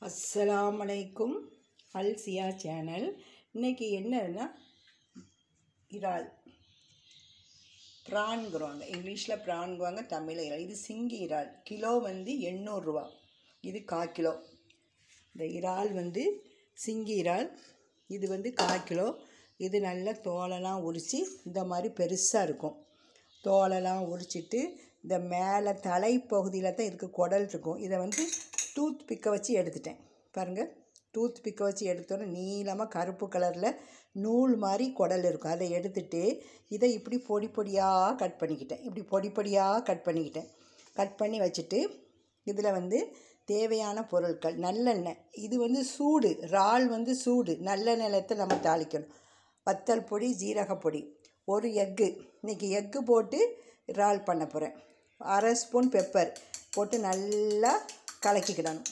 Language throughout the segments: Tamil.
அஸ்ஸலாம் அலைக்கும் அல்சியா சேனல் இன்னைக்கு என்னன்னா இறால் ப்ரான்ங்கிறவாங்க இங்கிலீஷில் ப்ரான்ங்குவாங்க தமிழில் இறால் இது சிங்கி இறால் கிலோ வந்து எண்ணூறுரூவா இது கால் கிலோ இந்த இறால் வந்து சிங்கி இறால் இது வந்து கால் கிலோ இது நல்ல தோலெல்லாம் உரித்து இந்த மாதிரி பெருசாக இருக்கும் தோலெல்லாம் உரிச்சிட்டு இந்த மேலே தலைப்பகுதியில் தான் இதுக்கு குடல் இருக்கும் இதை வந்து டூத் பிக்கை வச்சு எடுத்துட்டேன் பாருங்கள் டூத் பிக்கை வச்சு எடுத்தோன்னே நீளமாக கருப்பு கலரில் நூல் மாதிரி குடல் இருக்கும் அதை எடுத்துட்டு இதை இப்படி பொடி பொடியாக கட் பண்ணிக்கிட்டேன் இப்படி பொடி பொடியாக கட் பண்ணிக்கிட்டேன் கட் பண்ணி வச்சுட்டு இதில் வந்து தேவையான பொருட்கள் நல்லெண்ணெய் இது வந்து சூடு இறால் வந்து சூடு நல்லெண்ணெயத்தை நம்ம தாளிக்கணும் வத்தல் பொடி ஜீரகப்பொடி ஒரு எக்கு இன்றைக்கி எக்கு போட்டு இறால் பண்ண போகிறேன் அரை ஸ்பூன் பெப்பர் போட்டு நல்லா கலக்கிக்கிடணும்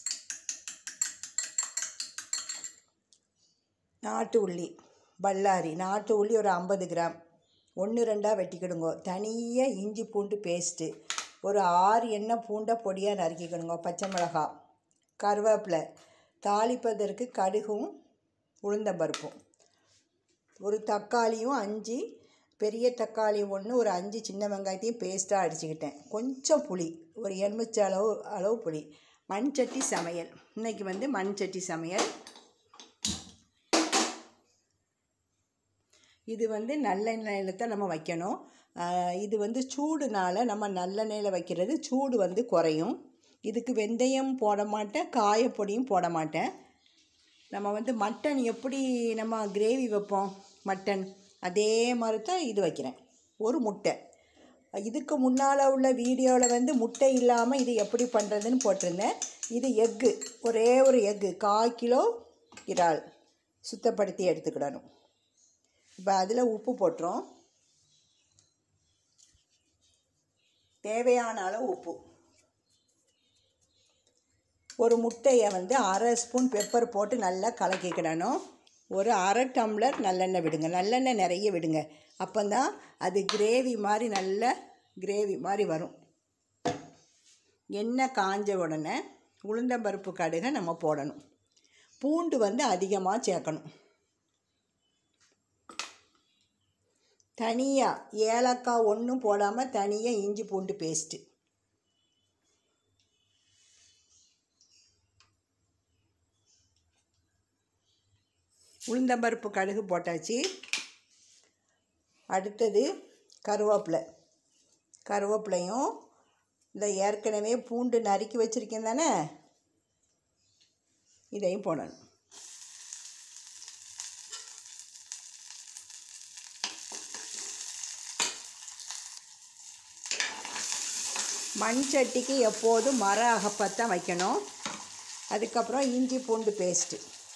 நாட்டு உள்ளி பல்லாரி நாட்டு உள்ளி ஒரு ஐம்பது கிராம் ஒன்று ரெண்டாக வெட்டிக்கிடுங்கோ தனியாக இஞ்சி பூண்டு பேஸ்ட்டு ஒரு ஆறு எண்ணெய் பூண்டை பொடியாக நறுக்கிக்கிடுங்க பச்சை மிளகா கருவேப்பிலை தாளிப்பதற்கு கடுகும் உளுந்தம்பருப்பும் ஒரு தக்காளியும் அஞ்சு பெரிய தக்காளி ஒன்று ஒரு அஞ்சு சின்ன வெங்காயத்தையும் பேஸ்ட்டாக அடிச்சுக்கிட்டேன் கொஞ்சம் புளி ஒரு எலுமிச்சை அளவு அளவு புளி மண் சட்டி சமையல் இன்றைக்கி வந்து மண் சட்டி சமையல் இது வந்து நல்லெண்ணெயில் தான் நம்ம வைக்கணும் இது வந்து சூடுனால நம்ம நல்லெண்ணெயில் வைக்கிறது சூடு வந்து குறையும் இதுக்கு வெந்தயம் போட மாட்டேன் காயப்பொடியும் போட மாட்டேன் நம்ம வந்து மட்டன் எப்படி நம்ம கிரேவி வைப்போம் மட்டன் அதே மாதிரி தான் இது வைக்கிறேன் ஒரு முட்டை இதுக்கு முன்னால் உள்ள வீடியோவில் வந்து முட்டை இல்லாமல் இது எப்படி பண்ணுறதுன்னு போட்டிருந்தேன் இது எக்கு ஒரே ஒரு எக்கு கால் கிலோ இறால் சுத்தப்படுத்தி எடுத்துக்கிடணும் இப்போ அதில் உப்பு போட்டுரும் தேவையான அளவு உப்பு ஒரு முட்டையை வந்து அரை ஸ்பூன் பெப்பர் போட்டு நல்லா கலக்கிக்கிடணும் ஒரு அரை டம்ளர் நல்லெண்ணெய் விடுங்க நல்லெண்ணெய் நிறைய விடுங்க அப்போ தான் அது கிரேவி மாதிரி நல்ல கிரேவி மாதிரி வரும் எண்ணெய் காஞ்ச உடனே உளுந்தம்பருப்பு கடுகை நம்ம போடணும் பூண்டு வந்து அதிகமாக சேர்க்கணும் தனியாக ஏலக்காய் ஒன்றும் போடாமல் தனியாக இஞ்சி பூண்டு பேஸ்ட்டு உளுந்தம்பருப்பு கடுகு போட்டாச்சு அடுத்தது கருவேப்பிலை கருவேப்பிலையும் இந்த ஏற்கனவே பூண்டு நறுக்கி வச்சுருக்கேன் தானே இதையும் போடணும் மண் சட்டிக்கு எப்போதும் மர அகப்பத்தான் வைக்கணும் அதுக்கப்புறம் இஞ்சி பூண்டு பேஸ்ட்டு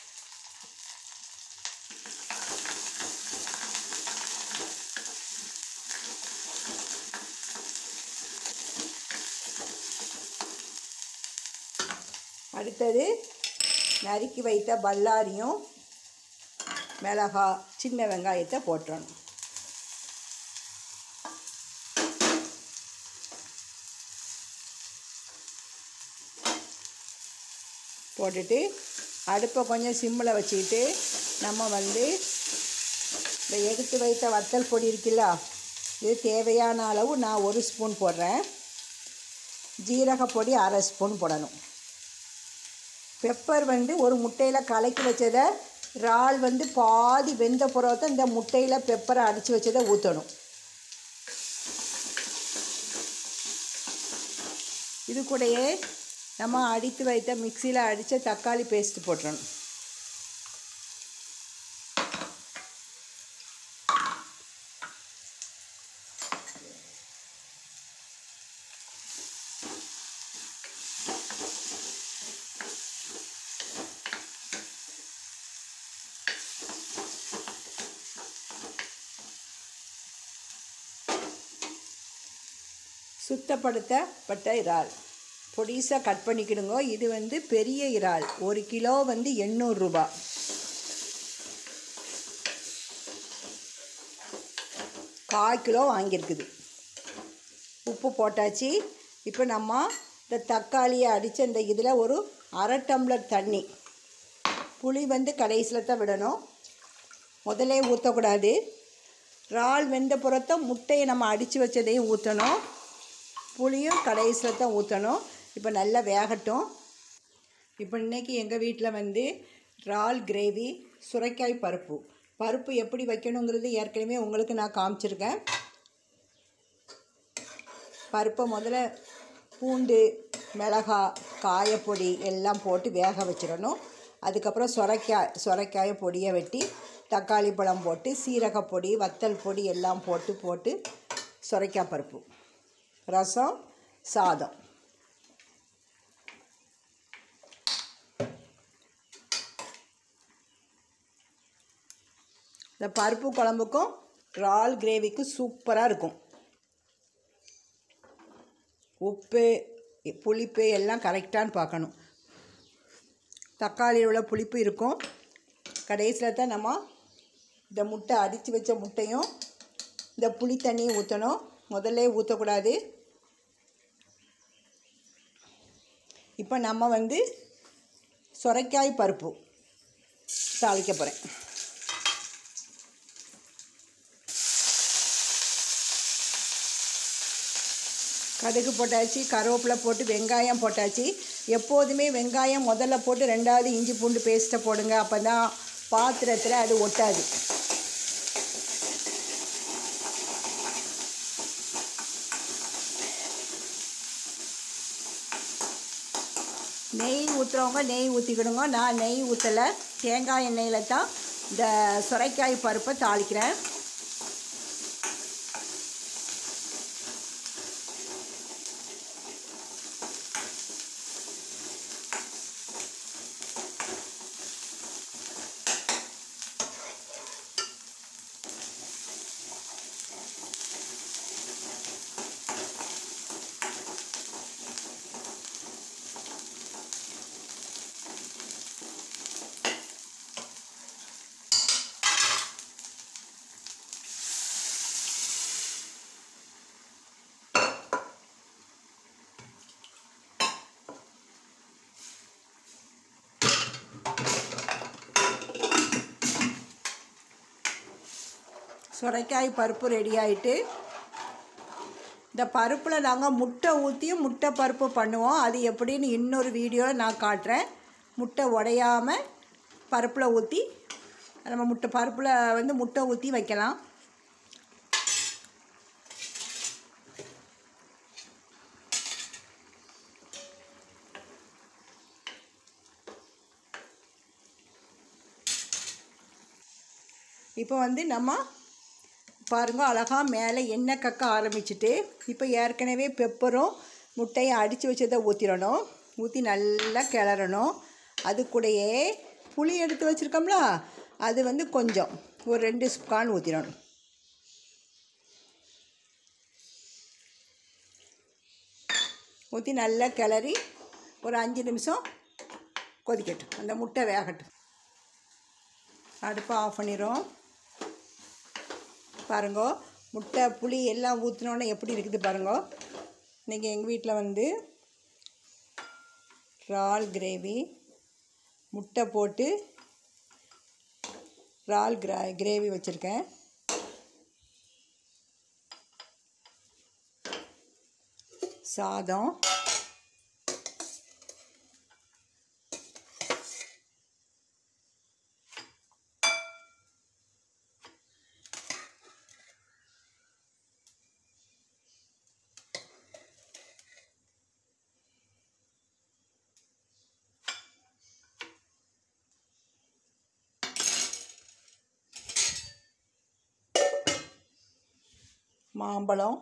அடுத்தது நறுக்கி வைத்த பல்லாரியும் மிளகா சின்ன வெங்காயத்தை போட்டுறணும் போட்டுட்டு அடுப்பை கொஞ்சம் சிம்மில் வச்சுக்கிட்டு நம்ம வந்து இந்த எடுத்து வைத்த வத்தல் பொடி இருக்குல்ல இது தேவையான அளவு நான் ஒரு ஸ்பூன் போடுறேன் ஜீரகப்பொடி அரை ஸ்பூன் போடணும் பெப்பர் வந்து ஒரு முட்டையில் கலக்கி வச்சதை இறால் வந்து பாதி வெந்த புறத்தை இந்த முட்டையில் பெப்பரை அடித்து வச்சதை ஊற்றணும் இது கூடயே நம்ம அடித்து வைத்த மிக்சியில் அடித்த தக்காளி பேஸ்ட் போட்டுறணும் சுத்தப்படுத்தப்பட்ட இறால் பொடிசாக கட் பண்ணிக்கிடுங்க இது வந்து பெரிய இறால் ஒரு கிலோ வந்து எண்ணூறுரூபா கால் கிலோ வாங்கியிருக்குது உப்பு போட்டாச்சு இப்போ நம்ம இந்த தக்காளியை அடித்த இந்த இதில் ஒரு அரை டம்ளர் தண்ணி புளி வந்து கடைசியில் தான் விடணும் முதலே ஊற்றக்கூடாது இறால் வெந்த புறத்தை முட்டையை நம்ம அடித்து வச்சதையும் ஊற்றணும் புளியும் கடைசியில் தான் ஊற்றணும் இப்போ நல்லா வேகட்டும் இப்போ இன்றைக்கி எங்கள் வீட்டில் வந்து இறால் கிரேவி சுரைக்காய் பருப்பு பருப்பு எப்படி வைக்கணுங்கிறது ஏற்கனவே உங்களுக்கு நான் காமிச்சிருக்கேன் பருப்பை முதல்ல பூண்டு மிளகாய் காயப்பொடி எல்லாம் போட்டு வேக வச்சிடணும் அதுக்கப்புறம் சுரைக்காய் சுரைக்காயை பொடியை வெட்டி தக்காளி பழம் போட்டு சீரகப்பொடி வத்தல் பொடி எல்லாம் போட்டு போட்டு சுரைக்காய் பருப்பு ரசம் சாதம் இந்த பருப்பு குழம்புக்கும் இறால் கிரேவிக்கும் சூப்பராக இருக்கும் உப்பு புளிப்பு எல்லாம் கரெக்டான்னு பார்க்கணும் தக்காளியில் உள்ள புளிப்பு இருக்கும் கடைசியில் தான் நம்ம இந்த முட்டை அடித்து வச்ச முட்டையும் இந்த புளி தண்ணியும் ஊற்றணும் முதல்ல ஊற்றக்கூடாது இப்போ நம்ம வந்து சுரைக்காய் பருப்பு தாளிக்க போகிறேன் கடுகு போட்டாச்சு கருவேப்பிலை போட்டு வெங்காயம் போட்டாச்சு எப்போதுமே வெங்காயம் முதல்ல போட்டு ரெண்டாவது இஞ்சி பூண்டு பேஸ்ட்டை போடுங்க அப்போ தான் பாத்திரத்தில் அது ஒட்டாது நெய் ஊற்றுறவங்க நெய் ஊற்றிக்கிடுங்க நான் நெய் ஊற்றலை தேங்காய் எண்ணெயில் தான் இந்த சுரைக்காய் பருப்பை தாளிக்கிறேன் சுரைக்காய் பருப்பு ரெடி ஆயிட்டு இந்த பருப்பில் நாங்கள் முட்டை ஊற்றியும் முட்டை பருப்பு பண்ணுவோம் அது எப்படின்னு இன்னொரு வீடியோவில் நான் காட்டுறேன் முட்டை உடையாமல் பருப்பில் ஊற்றி நம்ம முட்டை பருப்பில் வந்து முட்டை ஊற்றி வைக்கலாம் இப்போ வந்து நம்ம பாருங்க அழகாக மேலே எண்ணெய் கக்க ஆரம்பிச்சிட்டு இப்போ ஏற்கனவே பெப்பரும் முட்டையை அடித்து வச்சதை ஊற்றிடணும் ஊற்றி நல்லா கிளறணும் அது கூடயே புளி எடுத்து வச்சுருக்கோம்ல அது வந்து கொஞ்சம் ஒரு ரெண்டு ஸ்பான் ஊற்றிடணும் ஊற்றி நல்லா கிளறி ஒரு அஞ்சு நிமிஷம் கொதிக்கட்டும் அந்த முட்டை வேகட்டும் அடுப்பை ஆஃப் பண்ணிடும் பாருங்கோ முட்டை புளி எல்லாம் ஊற்றினோன்னே எப்படி இருக்குது பாருங்கோ இன்றைக்கி எங்கள் வீட்டில் வந்து இறால் கிரேவி முட்டை போட்டு இறால் கிரா கிரேவி வச்சுருக்கேன் சாதம் மாம்பழம்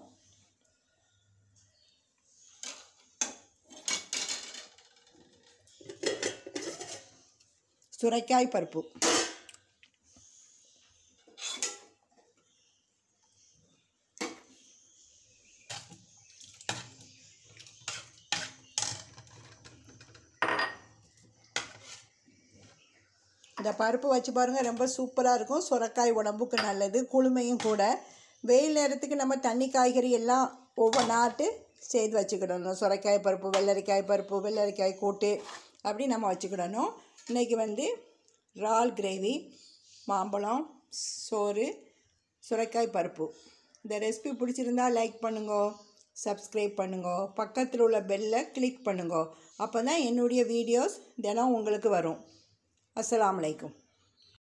சுரைக்காய் பருப்பு இந்த பருப்பு வச்சு பாருங்கள் ரொம்ப சூப்பராக இருக்கும் சுரக்காய் உடம்புக்கு நல்லது குளுமையும் கூட வெயில் நேரத்துக்கு நம்ம தண்ணி காய்கறி எல்லாம் ஒவ்வொரு நாட்டு செய்து வச்சுக்கிடணும் சுரைக்காய் பருப்பு வெள்ளரிக்காய் பருப்பு வெள்ளரிக்காய் கூட்டு அப்படி நம்ம வச்சுக்கிடணும் இன்றைக்கி வந்து இறால் கிரேவி மாம்பழம் சோறு சுரைக்காய் பருப்பு இந்த ரெசிபி பிடிச்சிருந்தா லைக் பண்ணுங்க சப்ஸ்கிரைப் பண்ணுங்க பக்கத்தில் உள்ள பெல்லை கிளிக் பண்ணுங்க அப்போ தான் என்னுடைய வீடியோஸ் தினம் உங்களுக்கு வரும் அஸ்ஸலாமு அலைக்கும்